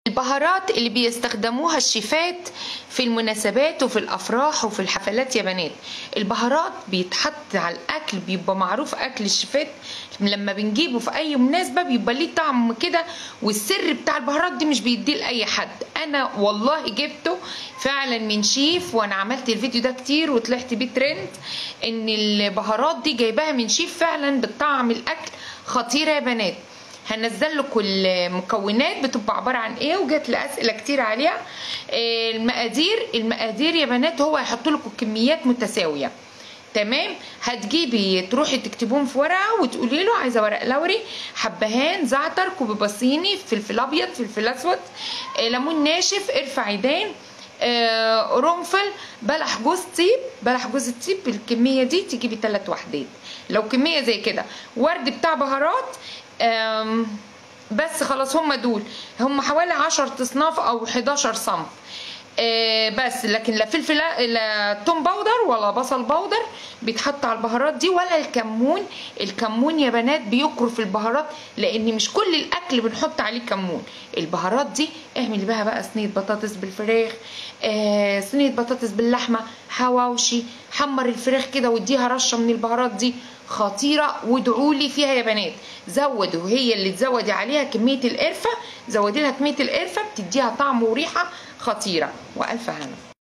البهارات اللي بيستخدموها الشيفات في المناسبات وفي الافراح وفي الحفلات يا بنات البهارات بيتحط على الاكل بيبقى معروف اكل الشيفات لما بنجيبه في اي مناسبه بيبقى ليه طعم كده والسر بتاع البهارات دي مش بيديه لاي حد انا والله جبته فعلا من شيف وانا عملت الفيديو ده كتير وطلعت بيه ترند ان البهارات دي جايباها من شيف فعلا بتطعم الاكل خطيره يا بنات هنزل لكم المكونات بتبقى عباره عن ايه وجات لي اسئله كتير عليها آه، المقادير المقادير يا بنات هو هيحط لكم كميات متساويه تمام هتجيبي تروحي تكتبوهم في ورقه وتقولي له عايزه ورق لوري حبهان زعتر كوب بصيني فلفل ابيض فلفل اسود آه، ليمون ناشف قرفه عيدان آه، قرنفل بلح جوز طيب بلح جوز الطيب بالكميه دي تجيبي ثلاث وحدات لو كميه زي كده ورد بتاع بهارات آم، بس خلاص هم دول هم حوالي 10 اصناف او 11 صنف آه، بس لكن لا فلفل لا توم باودر ولا بصل باودر بيتحط على البهارات دي ولا الكمون الكمون يا بنات بيكروا في البهارات لان مش كل الاكل بنحط عليه كمون البهارات دي اعملي بها بقى صينيه بطاطس بالفراخ آه، صينيه بطاطس باللحمه حواوشي حمر الفراخ كده واديها رشه من البهارات دي خطيره وادعوا لي فيها يا بنات زودوا هي اللي تزودي عليها كميه القرفه زودي لها كميه القرفه بتديها طعم وريحه خطيره والف هنا